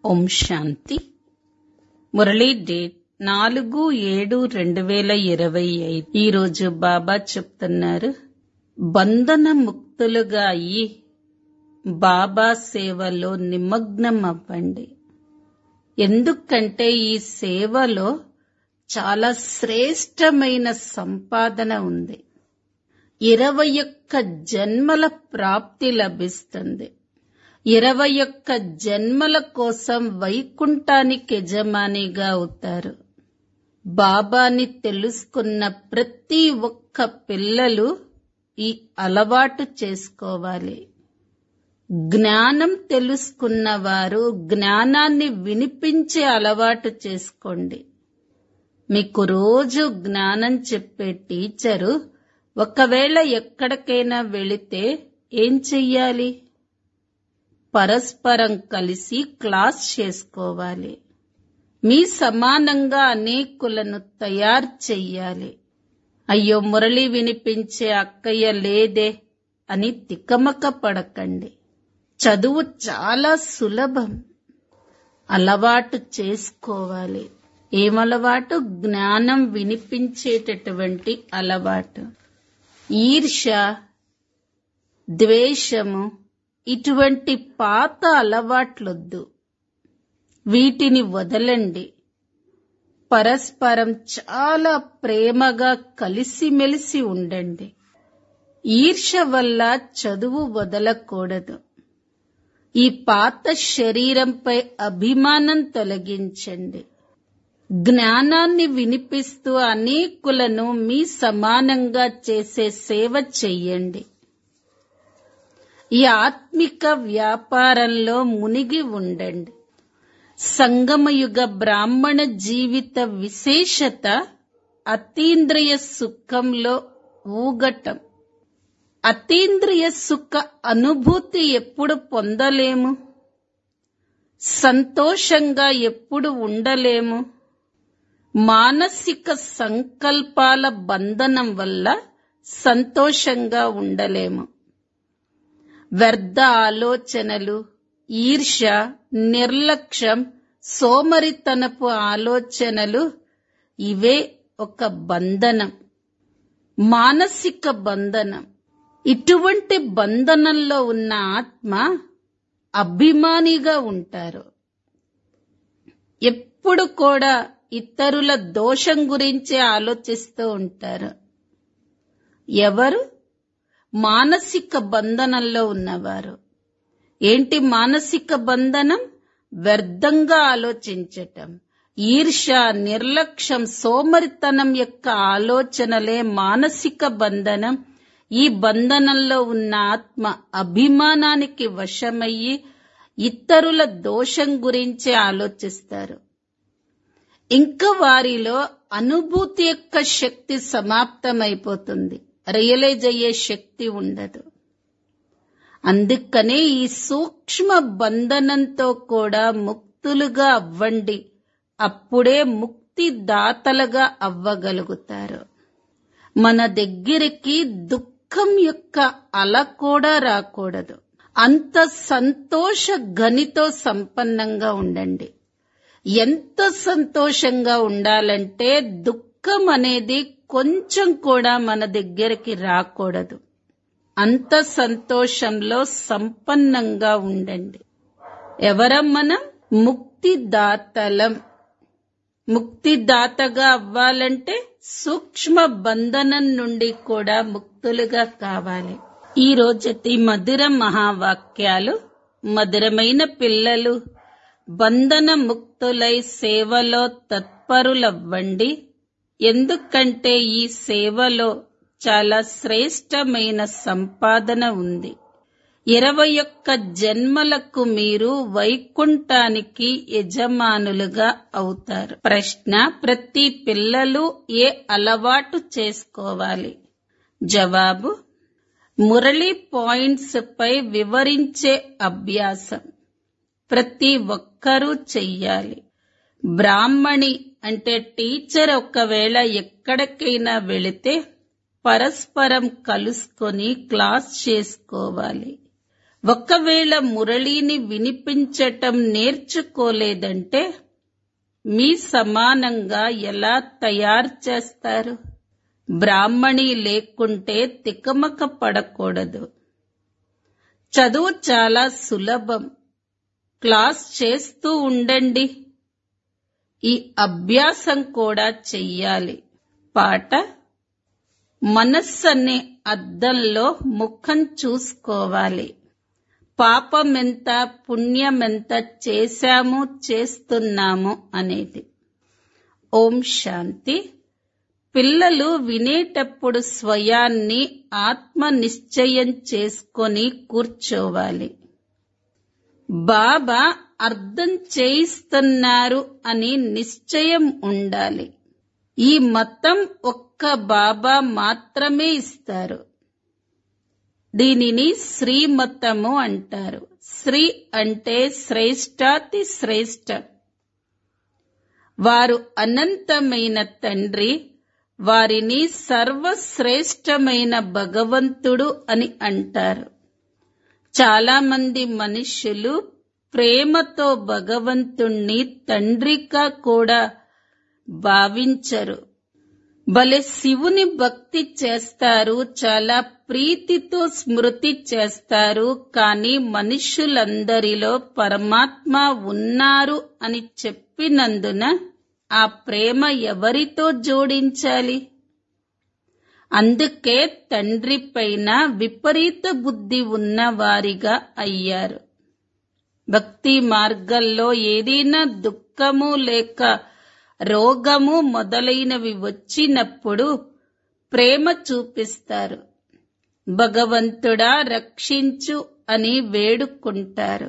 ఓం శాంతి Murali date నాలుగు ఏడు రెండు వేల ఇరవై ఐదు ఈరోజు బాబా చెప్తున్నారు బంధన ముక్తులుగా అయ్యి బాబా సేవలో నిమగ్నం అవ్వండి ఎందుకంటే ఈ సేవలో చాలా శ్రేష్టమైన సంపాదన ఉంది ఇరవై ఒక్క జన్మల ప్రాప్తి లభిస్తుంది ఇరవై ఒక్క జన్మల కోసం వైకుంఠానికి యజమానిగా అవుతారు బాబాని తెలుసుకున్న ప్రతి ఒక్క పిల్లలు ఈ అలవాటు చేసుకోవాలి జ్ఞానం తెలుసుకున్న వారు జ్ఞానాన్ని వినిపించే అలవాటు చేసుకోండి మీకు రోజు జ్ఞానం చెప్పే టీచరు ఒకవేళ ఎక్కడికైనా వెళితే ఏం చెయ్యాలి పరస్పరం కలిసి క్లాస్ చేసుకోవాలి మీ సమానంగా అనేకులను తయారు చెయ్యాలి అయ్యో మురళి వినిపించే అక్కయ్య లేదే అని తికమక పడకండి చదువు చాలా సులభం అలవాటు చేసుకోవాలి ఏమలవాటు జ్ఞానం వినిపించేటటువంటి అలవాటు ఈర్ష ద్వేషము ఇటువంటి పాత అలవాట్లొద్దు వీటిని వదలండి పరస్పరం చాలా ప్రేమగా కలిసిమెలిసి ఉండండి ఈర్ష వల్ల చదువు వదలకూడదు ఈ పాత శరీరంపై అభిమానం తొలగించండి జ్ఞానాన్ని వినిపిస్తూ అనేకులను మీ సమానంగా చేసే సేవ చెయ్యండి ఈ ఆత్మిక వ్యాపారంలో మునిగి ఉండండి సంగమయుగ బ్రాహ్మణ జీవిత విశేషత అతీంద్రియ సుఖంలో ఊగటం అతీంద్రియ సుఖ అనుభూతి ఎప్పుడు పొందలేము సంతోషంగా ఎప్పుడు ఉండలేము మానసిక సంకల్పాల బంధనం వల్ల సంతోషంగా ఉండలేము వ్యర్థ ఆలోచనలు ఈర్ష నిర్లక్ష్యం సోమరితనపు ఆలోచనలు ఇవే ఒక బంధనం మానసిక బంధనం ఇటువంటి బంధనంలో ఉన్న ఆత్మ అభిమానిగా ఉంటారు ఎప్పుడు కూడా ఇతరుల దోషం గురించే ఆలోచిస్తూ ఉంటారు ఎవరు మానసిక బంధనంలో ఉన్నవారు ఏంటి మానసిక బంధనం వ్యర్థంగా ఆలోచించటం ఈర్ష నిర్లక్ష్యం సోమరితనం యొక్క ఆలోచనలే మానసిక బంధనం ఈ బంధనంలో ఉన్న ఆత్మ అభిమానానికి వశమయ్యి ఇతరుల దోషం గురించే ఆలోచిస్తారు ఇంకా వారిలో అనుభూతి యొక్క శక్తి సమాప్తమైపోతుంది రియలైజ్ అయ్యే శక్తి ఉండదు అందుకనే ఈ సూక్ష్మ బంధనంతో కూడా ముక్తులుగా అవ్వండి అప్పుడే ముక్తి దాతలుగా అవ్వగలుగుతారు మన దగ్గరికి దుఃఖం యొక్క అల కూడా రాకూడదు అంత సంతోష గనితో సంపన్నంగా ఉండండి ఎంత సంతోషంగా ఉండాలంటే దుఃఖం అనేది కొంచెం కూడా మన దగ్గరికి రాకూడదు అంత సంతోషంలో సంపన్నంగా ఉండండి ఎవరం మనం ముక్తిదాతలం ముక్తిదాతగా అవ్వాలంటే సూక్ష్మ బంధనం నుండి కూడా ముక్తులుగా కావాలి ఈ రోజటి మధుర మహావాక్యాలు మధురమైన పిల్లలు బంధన ముక్తులై సేవలో తత్పరులవ్వండి ఎందుకంటే ఈ సేవలో చాలా శ్రేష్టమైన సంపాదన ఉంది ఇరవై ఒక్క జన్మలకు మీరు వైకుంఠానికి యజమానులుగా అవుతారు ప్రశ్న ప్రతి పిల్లలు ఏ అలవాటు చేసుకోవాలి జవాబు మురళి పాయింట్స్ పై వివరించే అభ్యాసం ప్రతి ఒక్కరూ చెయ్యాలి బ్రాహ్మణి అంటే టీచర్ ఒకవేళ ఎక్కడికైనా వెళితే పరస్పరం కలుసుకొని క్లాస్ చేసుకోవాలి ఒకవేళ మురళిని వినిపించటం నేర్చుకోలేదంటే మీ సమానంగా ఎలా తయారు చేస్తారు బ్రాహ్మణి లేకుంటే తికమక పడకూడదు చదువు చాలా సులభం క్లాస్ చేస్తూ ఉండండి ఈ అభ్యాసం కూడా చెయ్యాలి పాట మనస్సు అనే అద్దంలో ముఖం చూసుకోవాలి పాపమెంత పుణ్యమెంత చేశాము చేస్తున్నాము అనేది ఓం శాంతి పిల్లలు వినేటప్పుడు స్వయాన్ని ఆత్మ నిశ్చయం చేసుకొని కూర్చోవాలి బాబా అర్థం చేయిస్తున్నారు అని నిశ్చయం ఉండాలి ఈ మతం ఒక్క బాబా మాత్రమే ఇస్తారు దీనిని శ్రీమతము అంటారు శ్రీ అంటే శ్రేష్టాతి శ్రేష్ట వారు అనంతమైన తండ్రి వారిని సర్వశ్రేష్టమైన భగవంతుడు అని అంటారు చాలా మంది మనుష్యులు ప్రేమతో భగవంతుణ్ణి తండ్రిగా కూడా భావించరు భలే శివుని భక్తి చేస్తారు చాలా ప్రీతితో స్మృతి చేస్తారు కానీ మనుషులందరిలో పరమాత్మ ఉన్నారు అని చెప్పినందున ఆ ప్రేమ ఎవరితో జోడించాలి అందుకే తండ్రి పైన విపరీత బుద్ధి ఉన్నవారిగా అయ్యారు భక్తి మార్గంలో ఏదైనా దుఃఖము లేక రోగము మొదలైనవి వచ్చినప్పుడు ప్రేమ చూపిస్తారు భగవంతుడా రక్షించు అని వేడుకుంటారు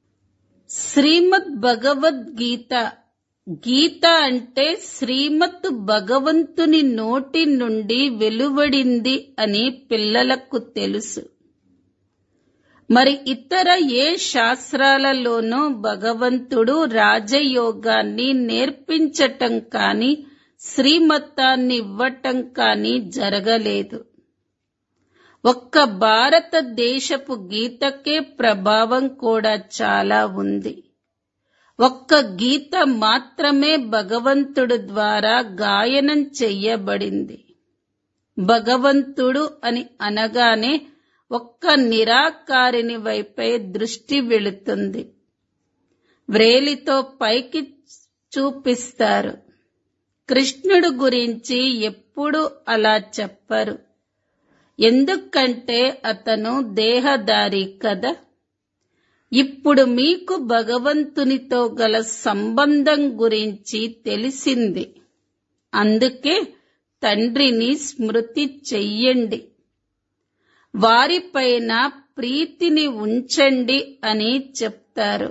శ్రీమద్ భగవద్గీత గీత అంటే శ్రీమత్ భగవంతుని నోటి నుండి వెలువడింది అని పిల్లలకు తెలుసు మరి ఇతర ఏ శాస్త్రాలలోనూ భగవంతుడు రాజయోగాన్ని నేర్పించటం కాని శ్రీమతాన్ని ఇవ్వటం కాని జరగలేదు ఒక్క భారతదేశపు గీతకే ప్రభావం కూడా చాలా ఉంది ఒక్క గీత మాత్రమే భగవంతుడు ద్వారా గాయనం చెయ్యబడింది భగవంతుడు అని అనగానే ఒక్క నిరాకారిని వైపే దృష్టి వెళుతుంది వ్రేలితో పైకి చూపిస్తారు కృష్ణుడు గురించి ఎప్పుడు అలా చెప్పరు ఎందుకంటే అతను దేహదారి కదా ఇప్పుడు మీకు భగవంతునితో గల సంబంధం గురించి తెలిసింది అందుకే తండ్రిని స్మృతి చెయ్యండి వారిపైన ప్రీతిని ఉంచండి అని చెప్తారు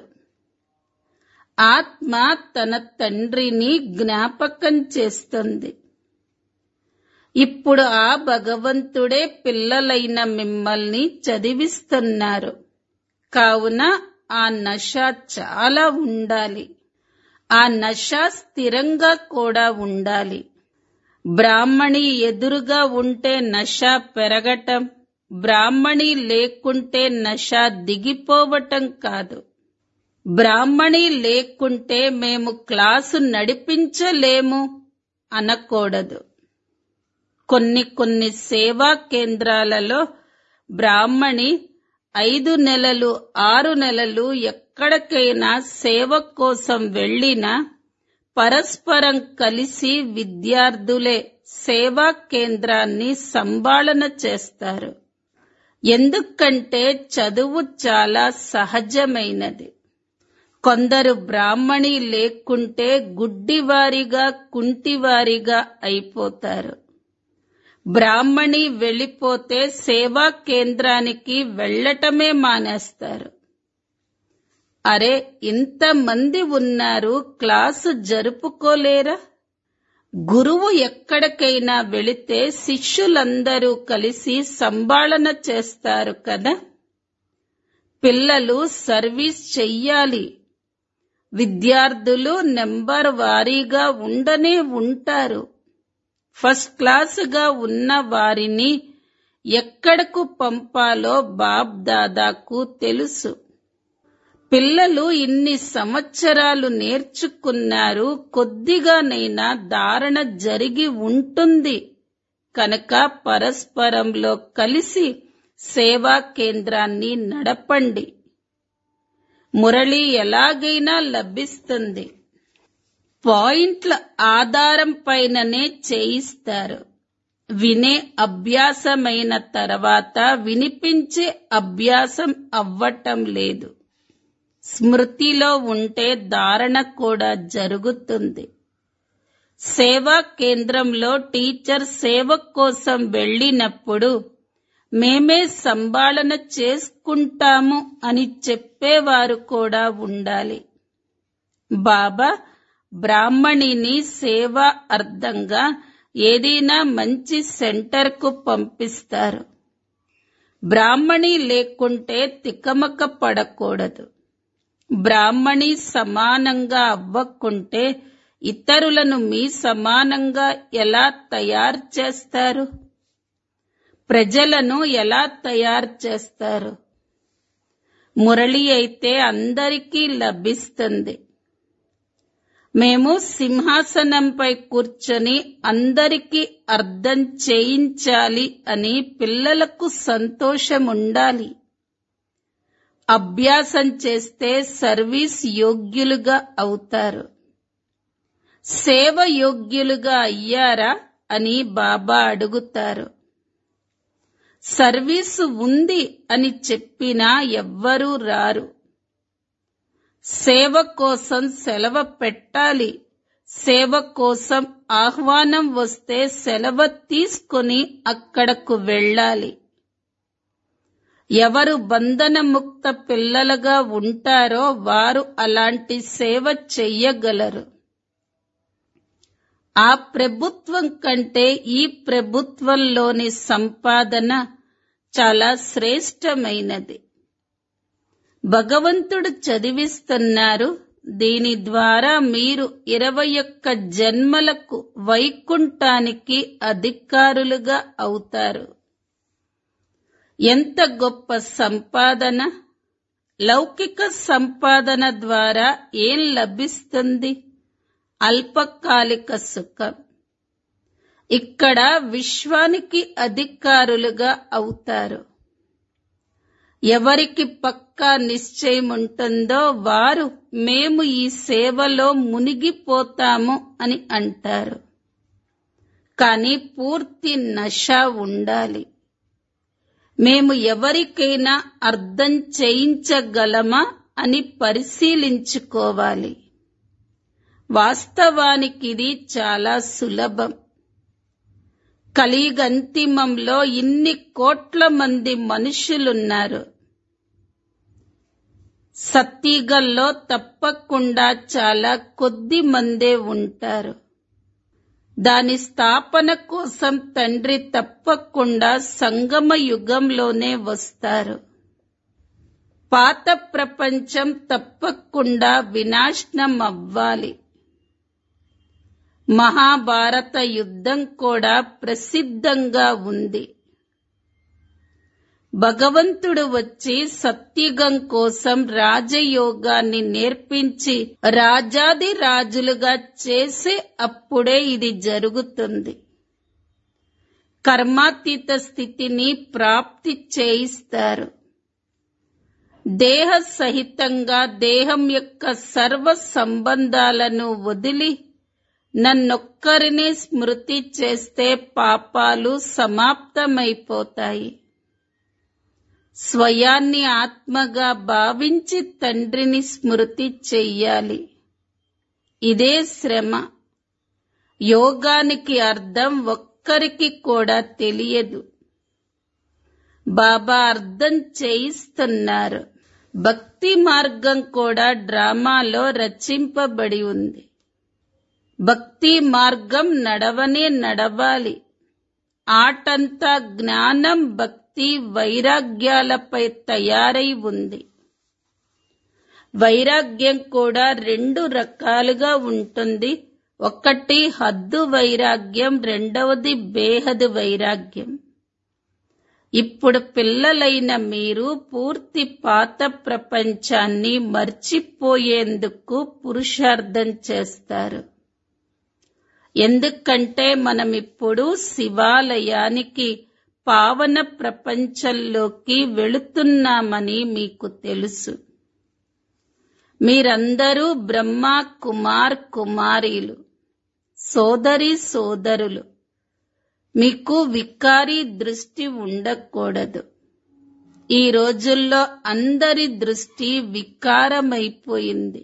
ఆత్మ తన తండ్రిని జ్ఞాపకం చేస్తుంది ఇప్పుడు ఆ భగవంతుడే పిల్లలైన మిమ్మల్ని చదివిస్తున్నారు కావున ఆ నష చాలా ఉండాలి ఆ నష స్థిరంగా కూడా ఉండాలి బ్రాహ్మణి ఎదురుగా ఉంటే నష పెరగటం బ్రాహ్మణి లేకుంటే నష దిగిపోవటం కాదు బ్రాహ్మణి లేకుంటే మేము క్లాసు నడిపించలేము అనకూడదు కొన్ని కొన్ని సేవా కేంద్రాలలో బ్రాహ్మణి ఐదు నెలలు ఆరు నెలలు ఎక్కడికైనా సేవ కోసం వెళ్ళినా పరస్పరం కలిసి విద్యార్థులే సేవా కేంద్రాన్ని సంభాళన చేస్తారు ఎందుకంటే చదువు చాలా సహజమైనది కొందరు బ్రాహ్మణి లేకుంటే గుడ్డివారిగా కుంటివారిగా అయిపోతారు బ్రాహ్మణి వెళ్ళిపోతే సేవా కేంద్రానికి వెళ్ళటమే మానేస్తారు అరే ఇంతమంది ఉన్నారు క్లాసు జరుపుకోలేరా గురువు ఎక్కడికైనా వెళితే శిష్యులందరూ కలిసి సంభాళన చేస్తారు కదా పిల్లలు సర్వీస్ చెయ్యాలి విద్యార్థులు నెంబర్ వారీగా ఉండనే ఉంటారు ఫస్ట్ క్లాసుగా ఉన్న వారిని ఎక్కడకు పంపాలో బాబ్ దాదాకు తెలుసు పిల్లలు ఇన్ని సంవత్సరాలు నేర్చుకున్నారు కొద్దిగానైనా ధారణ జరిగి ఉంటుంది కనుక పరస్పరంలో కలిసి సేవా కేంద్రాన్ని నడపండి మురళి ఎలాగైనా లభిస్తుంది పాయింట్ల ఆధారం పైననే చేయిస్తారు వినే అభ్యాసమైన తర్వాత వినిపించే అభ్యాసం అవ్వటం లేదు స్మృతిలో ఉంటే ధారణ కూడా జరుగుతుంది సేవా కేంద్రంలో టీచర్ సేవ కోసం వెళ్ళినప్పుడు మేమే సంభాళన చేసుకుంటాము అని చెప్పేవారు కూడా ఉండాలి బాబా బ్రాహ్మణిని సేవ అర్థంగా ఏదైనా మంచి సెంటర్కు పంపిస్తారు బ్రాహ్మణి లేకుంటే తికమక పడకూడదు బ్రాహ్మణి సమానంగా అవ్వకుంటే ఇతరులను మీ సమానంగా ఎలా తయారు చేస్తారు ప్రజలను ఎలా తయారు చేస్తారు మురళి అయితే అందరికీ లభిస్తుంది మేము సింహాసనంపై కూర్చొని అందరికీ అర్థం చేయించాలి అని పిల్లలకు సంతోషం ఉండాలి అభ్యాసం చేస్తే సర్వీస్ యోగ్యులుగా అవుతారు సేవ యోగ్యులుగా అయ్యారా అని బాబా అడుగుతారు సర్వీసు ఉంది అని చెప్పినా ఎవ్వరూ రారు సేవ కోసం సెలవు పెట్టాలి సేవ కోసం ఆహ్వానం వస్తే సెలవు తీసుకొని అక్కడకు వెళ్ళాలి ఎవరు బంధనముక్త పిల్లలుగా ఉంటారో వారు అలాంటి సేవ చెయ్యగలరు ఆ ప్రభుత్వం కంటే ఈ ప్రభుత్వంలోని సంపాదన చాలా శ్రేష్టమైనది భగవంతుడు చదివిస్తున్నారు దీని ద్వారా మీరు ఇరవై ఒక్క జన్మలకు వైకుంఠానికి అధికారులుగా అవుతారు ఎంత గొప్ప సంపాదన లౌకిక సంపాదన ద్వారా ఏం లభిస్తుంది అల్పకాలిక సుఖం ఇక్కడ విశ్వానికి అధికారులుగా అవుతారు ఎవరికి పక్కా నిశ్చయం ఉంటుందో వారు మేము ఈ సేవలో మునిగిపోతాము అని అంటారు కానీ పూర్తి నష ఉండాలి మేము ఎవరికైనా అర్థం చేయించగలమా అని పరిశీలించుకోవాలి వాస్తవానికి ఇది చాలా సులభం కలిగంతిమంలో ఇన్ని కోట్ల మంది మనుషులున్నారు సత్తిగల్లో తప్పకుండా చాలా కొద్ది మందే ఉంటారు దాని స్థాపన కోసం తండ్రి తప్పకుండా సంగమ యుగంలోనే వస్తారు పాత ప్రపంచం తప్పకుండా వినాశనం అవ్వాలి మహాభారత యుద్ధం కూడా ప్రసిద్ధంగా ఉంది భగవంతుడు వచ్చి సత్యుగం కోసం రాజయోగాన్ని నేర్పించి రాజాది రాజులుగా చేసే అప్పుడే ఇది జరుగుతుంది కర్మాతీత స్థితిని ప్రాప్తి చేయిస్తారు దేహ సహితంగా దేహం యొక్క సర్వ సంబంధాలను వదిలి నన్నొక్కరిని స్మృతి చేస్తే పాపాలు సమాప్తమైపోతాయి స్వయాన్ని ఆత్మగా భావించి తండ్రిని స్మృతి చెయ్యాలి ఇదే శ్రమ యోగానికి అర్థం ఒక్కరికి కూడా తెలియదు బాబా అర్థం చేయిస్తున్నారు భక్తి మార్గం కూడా డ్రామాలో రచింపబడి ఉంది భక్తి మార్గం నడవనే నడవాలి ఆటంతా జ్ఞానం భక్తి వైరాగ్యాలపై తయారై ఉంది వైరాగ్యం కూడా రెండు రకాలుగా ఉంటుంది ఒకటి హద్దు వైరాగ్యం రెండవది బేహదు వైరాగ్యం ఇప్పుడు పిల్లలైన మీరు పూర్తి పాత ప్రపంచాన్ని మర్చిపోయేందుకు పురుషార్థం చేస్తారు ఎందుకంటే మనం ఇప్పుడు శివాలయానికి పావన ప్రపంచంలోకి వెళుతున్నామని మీకు తెలుసు మీరందరూ బ్రహ్మ కుమార్ కుమారీలు సోదరి సోదరులు మీకు వికారి దృష్టి ఉండకూడదు ఈ రోజుల్లో అందరి దృష్టి వికారమైపోయింది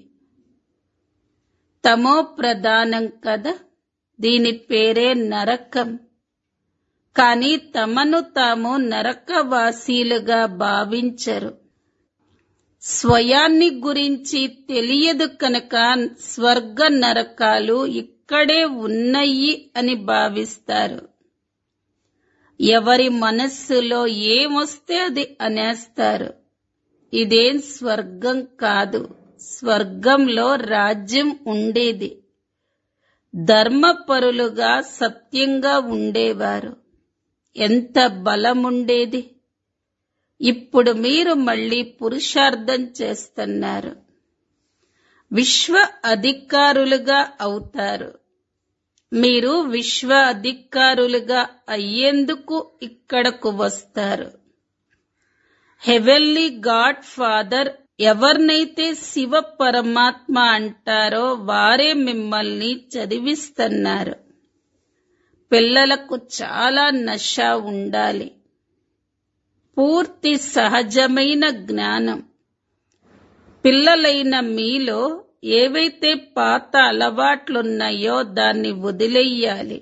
తమో ప్రధానం కదా దీని పేరే నరకం కానీ తమను తాము నరకవాసీలుగా భావించరు స్వయాన్ని గురించి తెలియదు కనుక స్వర్గ నరకాలు ఇక్కడే ఉన్నాయి అని భావిస్తారు ఎవరి మనస్సులో ఏమొస్తే అది అనేస్తారు ఇదేం స్వర్గం కాదు స్వర్గంలో రాజ్యం ఉండేది ధర్మపరులుగా సత్యంగా ఉండేవారు ఎంత బలముండేది ఇప్పుడు మీరు మళ్ళీ పురుషార్థం చేస్తున్నారు విశ్వ అధికారులుగా అవుతారు మీరు విశ్వ అధికారులుగా అయ్యేందుకు ఇక్కడకు వస్తారు హెవెల్లీ గాడ్ ఫాదర్ ఎవరినైతే శివ పరమాత్మ అంటారో వారే మిమ్మల్ని చదివిస్తున్నారు పిల్లలకు చాలా నష ఉండాలి పూర్తి సహజమైన జ్ఞానం పిల్లలైన మీలో ఏవైతే పాత అలవాట్లున్నాయో దాన్ని వదిలేయాలి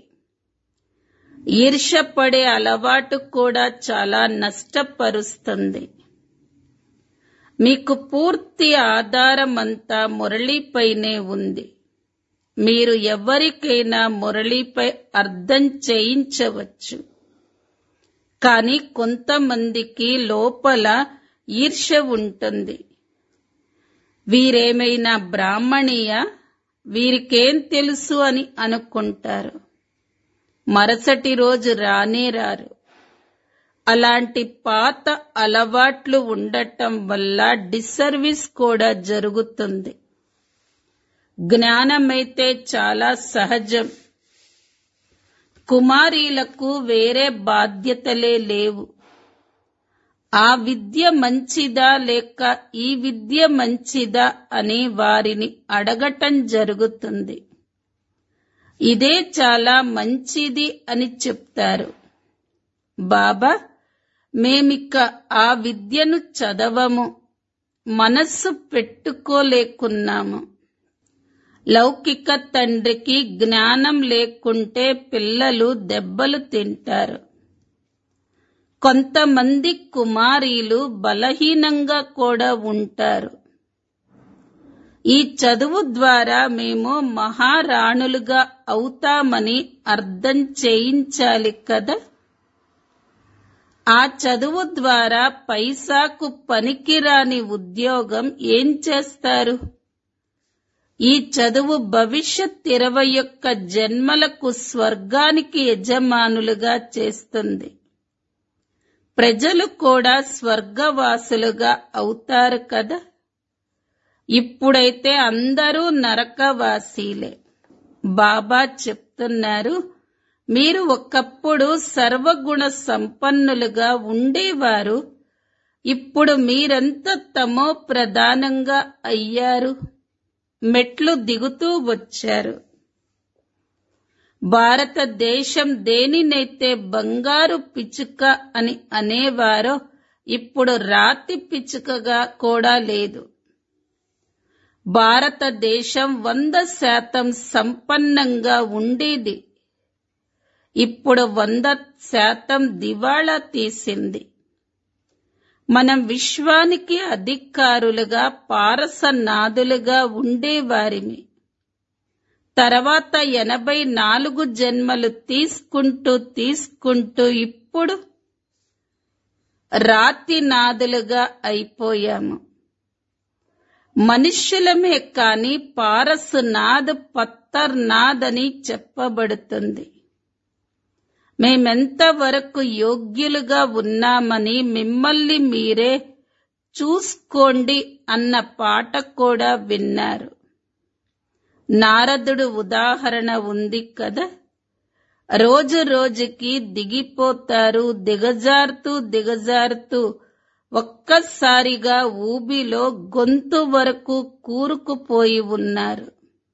ఈర్షపడే అలవాటు కూడా చాలా నష్టపరుస్తుంది మీకు పూర్తి ఆధారం అంతా మురళీపైనే ఉంది మీరు ఎవరికైనా మురళీపై అర్థం చేయించవచ్చు కానీ కొంతమందికి లోపల ఈర్ష ఉంటుంది వీరేమైనా బ్రాహ్మణీయ వీరికేం తెలుసు అని అనుకుంటారు మరుసటి రోజు రానే రారు అలాంటి పాత అలవాట్లు ఉండటం వల్ల డిసర్వీస్ కూడా జరుగుతుంది జ్ఞానమైతే చాలా సహజం కుమారీలకు వేరే బాధ్యతలే లేవు ఆ విద్య మంచిదా లేక ఈ విద్య మంచిదా అని వారిని అడగటం జరుగుతుంది ఇదే చాలా మంచిది అని చెప్తారు బాబా మేమిక ఆ విద్యను చదవము మనస్సు పెట్టుకోలేకున్నాము లౌకిక తండ్రికి జ్ఞానం లేకుంటే పిల్లలు దెబ్బలు తింటారు కొంతమంది కుమారీలు బలహీనంగా కూడా ఉంటారు ఈ చదువు ద్వారా మేము మహారాణులుగా అవుతామని అర్థం చేయించాలి కదా ఆ చదువు ద్వారా పైసాకు పనికిరాని ఉద్యోగం ఏం చేస్తారు ఈ చదువు భవిష్యత్ ఇరవై యొక్క జన్మలకు స్వర్గానికి యజమానులుగా చేస్తుంది ప్రజలు కూడా స్వర్గవాసులుగా అవుతారు కదా ఇప్పుడైతే అందరూ నరకవాసీలే బాబా చెప్తున్నారు మీరు ఒకప్పుడు సర్వగుణ సంపన్నులుగా ఉండేవారు ఇప్పుడు మీరంతా తమో ప్రధానంగా అయ్యారు మెట్లు దిగుతూ వచ్చారు భారతదేశం దేనినైతే బంగారు పిచ్చుక అని అనేవారో ఇప్పుడు రాతి పిచ్చుకగా కూడా లేదు భారతదేశం వంద శాతం సంపన్నంగా ఉండేది ఇప్పుడు వంద శాతం దివాళా తీసింది మనం విశ్వానికి అధికారులుగా పారసనాదులుగా ఉండేవారిమి తర్వాత ఎనభై నాలుగు జన్మలు తీసుకుంటూ తీసుకుంటూ ఇప్పుడు రాతినాదులుగా అయిపోయాము మనుష్యులమే కాని పారసునాద్ పత్తర్నాద్ అని చెప్పబడుతుంది మేమెంత వరకు యోగ్యులుగా ఉన్నామని మిమ్మల్ని మీరే చూసుకోండి అన్న పాట కూడా విన్నారు నారదుడు ఉదాహరణ ఉంది కదా రోజు రోజుకి దిగిపోతారు దిగజారుతూ దిగజారుతూ ఒక్కసారిగా ఊబిలో గొంతు వరకు కూరుకుపోయి ఉన్నారు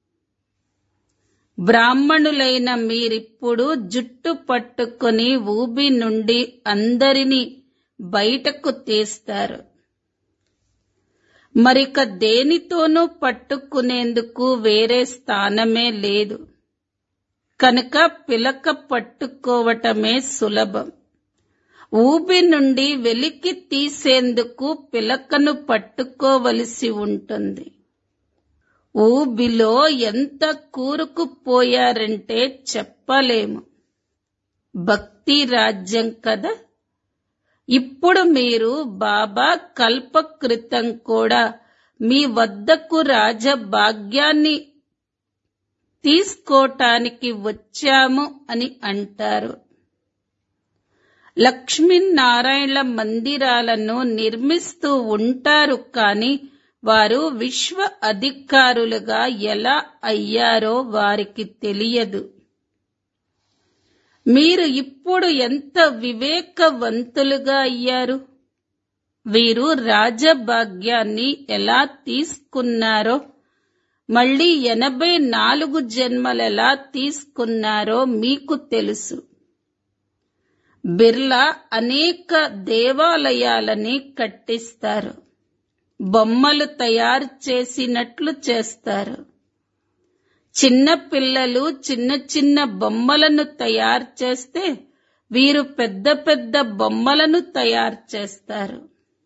బ్రాహ్మణులైన మీరిప్పుడు జుట్టు పట్టుకొని ఊబి నుండి అందరినీ బయటకు తీస్తారు మరిక దేనితోనూ పట్టుకునేందుకు వేరే స్థానమే లేదు కనుక పిలక పట్టుకోవటమే సులభం ఊబి నుండి వెలికి తీసేందుకు పిలకను పట్టుకోవలసి ఉంటుంది ఊబిలో ఎంత కూరుకుపోయారంటే చెప్పలేము భక్తి రాజ్యం కదా ఇప్పుడు మీరు బాబా కల్పకృతం కూడా మీ వద్దకు రాజభాగ్యాన్ని తీసుకోటానికి వచ్చాము అని అంటారు లక్ష్మీనారాయణ మందిరాలను నిర్మిస్తూ ఉంటారు కానీ వారు విశ్వ అధికారులుగా ఎలా అయ్యారో వారికి తెలియదు మీరు ఇప్పుడు ఎంత వివేకవంతులుగా అయ్యారు వీరు రాజభాగ్యాన్ని ఎలా తీసుకున్నారో మళ్ళీ ఎనభై నాలుగు జన్మలెలా తీసుకున్నారో మీకు తెలుసు బిర్లా అనేక దేవాలయాలని కట్టిస్తారు బొమ్మలు తయారు చేసినట్లు చేస్తారు చిన్న పిల్లలు చిన్న చిన్న బొమ్మలను తయారు చేస్తే వీరు పెద్ద పెద్ద బొమ్మలను తయారు చేస్తారు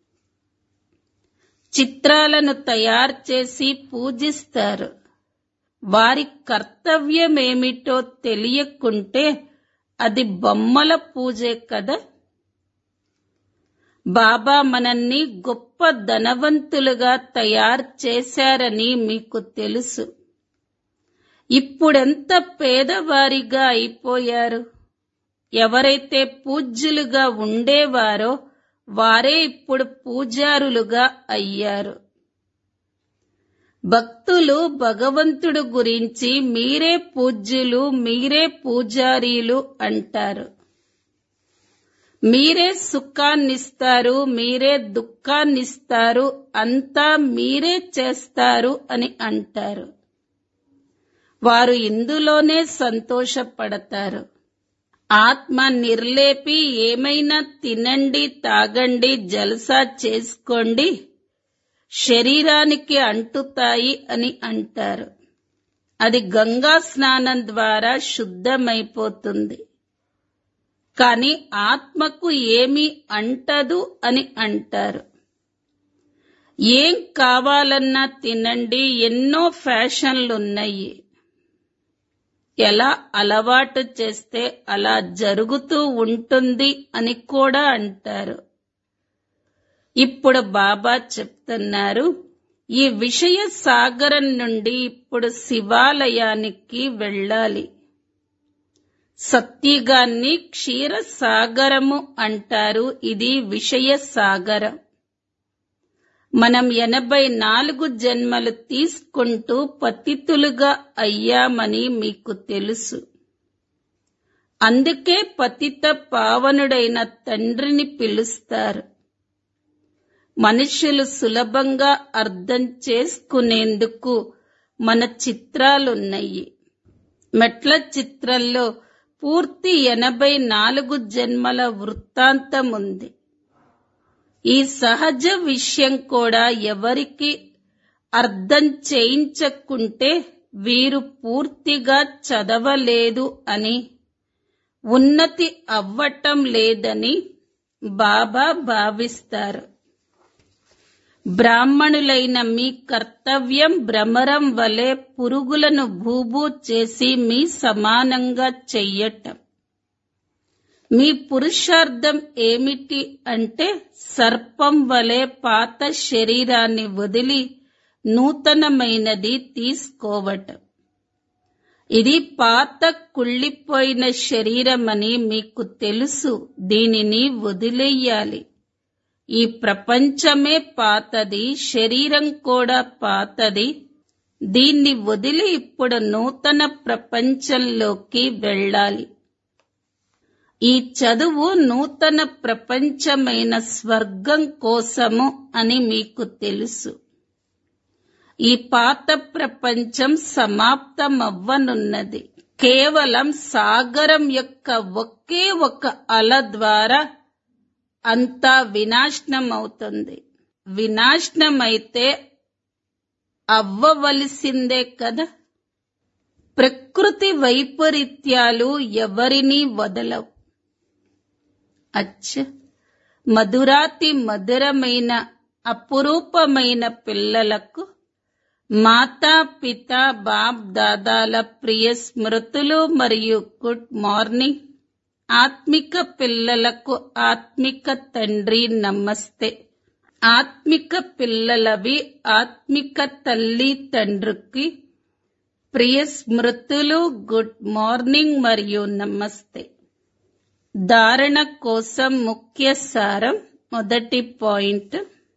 చిత్రాలను తయారు చేసి పూజిస్తారు వారి కర్తవ్యమేమిటో తెలియకుంటే అది బొమ్మల పూజే కదా బాబా మనల్ని గొప్ప ధనవంతులుగా తయారు చేశారని మీకు తెలుసు ఇప్పుడెంత పేదవారిగా అయిపోయారు ఎవరైతే పూజ్యులుగా ఉండేవారో వారే ఇప్పుడు పూజారులుగా అయ్యారు భక్తులు భగవంతుడు గురించి మీరే పూజ్యులు మీరే పూజారీలు అంటారు మీరే సుఖాన్నిస్తారు మీరే దుఃఖాన్నిస్తారు అంతా మీరే చేస్తారు అని అంటారు వారు ఇందులోనే సంతోషపడతారు ఆత్మ నిర్లేపి ఏమైనా తినండి తాగండి జలసా చేసుకోండి శరీరానికి అంటుతాయి అని అంటారు అది గంగా స్నానం ద్వారా శుద్ధమైపోతుంది కాని ఆత్మకు ఏమీ అంటదు అని అంటారు ఏం కావాలన్నా తినండి ఎన్నో ఫ్యాషన్లున్నాయి ఎలా అలవాటు చేస్తే అలా జరుగుతూ ఉంటుంది అని కూడా అంటారు ఇప్పుడు బాబా చెప్తున్నారు ఈ విషయ సాగరం నుండి ఇప్పుడు శివాలయానికి వెళ్ళాలి సత్యగాన్ని క్షీర సాగరము అంటారు ఇది విషయ సాగరం మనం ఎనభై నాలుగు జన్మలు తీసుకుంటూ పతితులుగా అయ్యామని మీకు తెలుసు అందుకే పతిత పావనుడైన తండ్రిని పిలుస్తారు మనుషులు సులభంగా అర్థం చేసుకునేందుకు మన చిత్రాలున్నాయి మెట్ల చిత్రంలో పూర్తి ఎనభై నాలుగు జన్మల వృత్తాంతం ఉంది ఈ సహజ విషయం కూడా ఎవరికి అర్థం చేయించకుంటే వీరు పూర్తిగా చదవలేదు అని ఉన్నతి అవ్వటం లేదని బాబా భావిస్తారు బ్రాహ్మణులైన మీ కర్తవ్యం భ్రమరం వలె పురుగులను భూభూ చేసి మీ సమానంగా చెయ్యటం మీ పురుషార్థం ఏమిటి అంటే సర్పం వలె పాత శరీరాన్ని వదిలి నూతనమైనది తీసుకోవటం ఇది పాత కుళ్ళిపోయిన శరీరమని మీకు తెలుసు దీనిని వదిలేయాలి ఈ ప్రపంచమే పాతది శరీరం కూడా పాతది దీన్ని వదిలి ఇప్పుడు నూతన ప్రపంచంలోకి వెళ్ళాలి ఈ చదువు నూతన ప్రపంచమైన స్వర్గం కోసము అని మీకు తెలుసు ఈ పాత ప్రపంచం సమాప్తమవ్వనున్నది కేవలం సాగరం యొక్క ఒకే ఒక అల ద్వారా అంతా వినాశనం అవుతుంది వినాశనమైతే అవ్వవలసిందే కదా ప్రకృతి వైపరీత్యాలు ఎవరినీ వదలవు అచ్చ మధురాతి మధురమైన అపురూపమైన పిల్లలకు మాతా పిత బాప్ దాదాల ప్రియ స్మృతులు మరియు గుడ్ మార్నింగ్ ఆత్మిక పిల్లలకు ఆత్మిక తండ్రి నమస్తే ఆత్మిక పిల్లలవి ఆత్మిక తల్లి తండ్రికి ప్రియ స్మృతులు గుడ్ మార్నింగ్ మరియు నమస్తే ధారణ కోసం ముఖ్య సారం మొదటి పాయింట్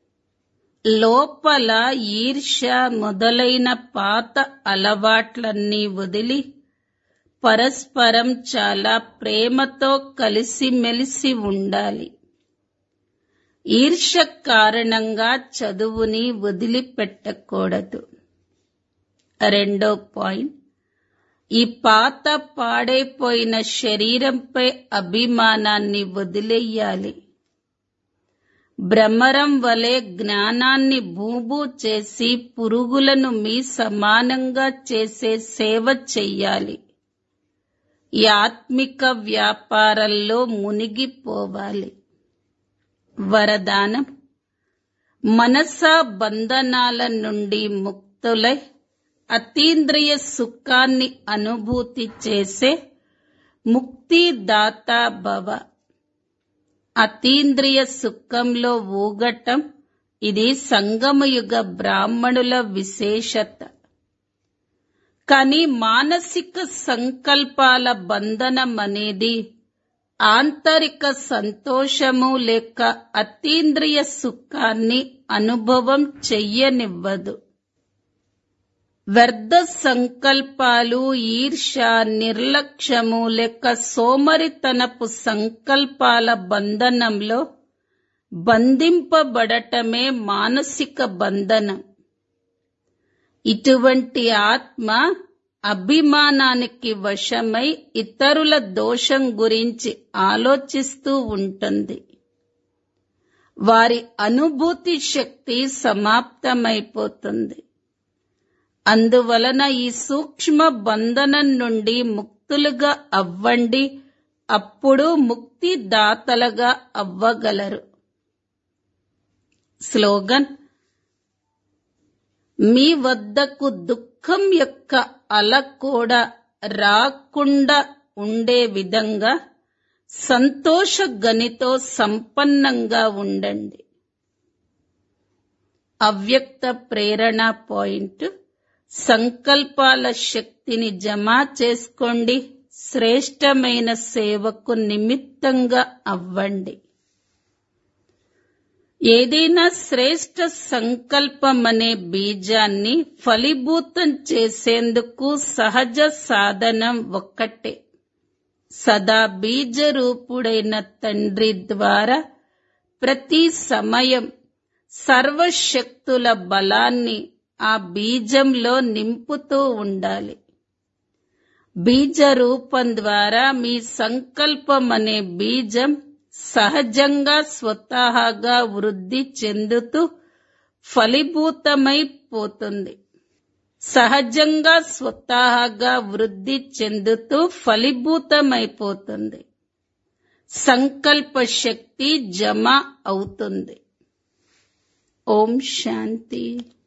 లోపల ఈర్ష మొదలైన పాత అలవాట్లన్నీ వదిలి పరస్పరం చాలా ప్రేమతో కలిసిమెలిసి ఉండాలి ఈర్ష కారణంగా చదువుని వదిలిపెట్టకూడదు రెండో పాయింట్ ఈ పాత పాడైపోయిన శరీరంపై అభిమానాన్ని వదిలేయాలి భ్రమరం వలె జ్ఞానాన్ని భూభూ చేసి పురుగులను మీ సమానంగా చేసే సేవ చెయ్యాలి ఈ ఆత్మిక వ్యాపారంలో మునిగిపోవాలి వరదానం మనసా బంధనాల నుండి ముక్తులై అతీంద్రియ సుఖాన్ని అనుభూతి చేసే ముక్తిదాత భవ అతీంద్రియ సుఖంలో ఊగటం ఇది సంగమయుగ బ్రాహ్మణుల విశేషత కానీ మానసిక సంకల్పాల బంధనం అనేది ఆంతరిక సంతోషము లేక అతీంద్రియ సుఖాన్ని అనుభవం చెయ్యనివ్వదు వ్యర్థ సంకల్పాలు ఈర్ష నిర్లక్ష్యము లేక సోమరితనపు సంకల్పాల బంధనంలో బంధింపబడటమే మానసిక బంధనం ఇటువంటి ఆత్మ అభిమానానికి వశమై ఇతరుల దోషం గురించి ఆలోచిస్తూ ఉంటుంది వారి అనుభూతి శక్తి సమాప్తమైపోతుంది అందువలన ఈ సూక్ష్మ బంధనం నుండి ముక్తులుగా అవ్వండి అప్పుడు ముక్తిదాతలుగా అవ్వగలరు స్లోగన్ మీ వద్దకు దుఃఖం యొక్క అల కూడా రాకుండా ఉండే విధంగా సంతోష గనితో సంపన్నంగా ఉండండి అవ్యక్త ప్రేరణ పాయింట్ సంకల్పాల శక్తిని జమ చేసుకోండి శ్రేష్టమైన సేవకు నిమిత్తంగా అవ్వండి ఏదైనా శ్రేష్ట సంకల్పం అనే బీజాన్ని ఫలీభూతం చేసేందుకు సహజ సాధనం ఒక్కటే సదా బీజ రూపుడైన తండ్రి ద్వారా ప్రతి సమయం సర్వశక్తుల బలాన్ని ఆ బీజంలో నింపుతూ ఉండాలి బీజ రూపం ద్వారా మీ సంకల్పం అనే బీజం సహజంగా స్వతహాగా వృద్ధి చెందుతూ ఫలీభూతమైపోతుంది సహజంగా స్వతహాగా వృద్ధి చెందుతూ ఫలీభూతమైపోతుంది సంకల్ప శక్తి జమ అవుతుంది ఓం శాంతి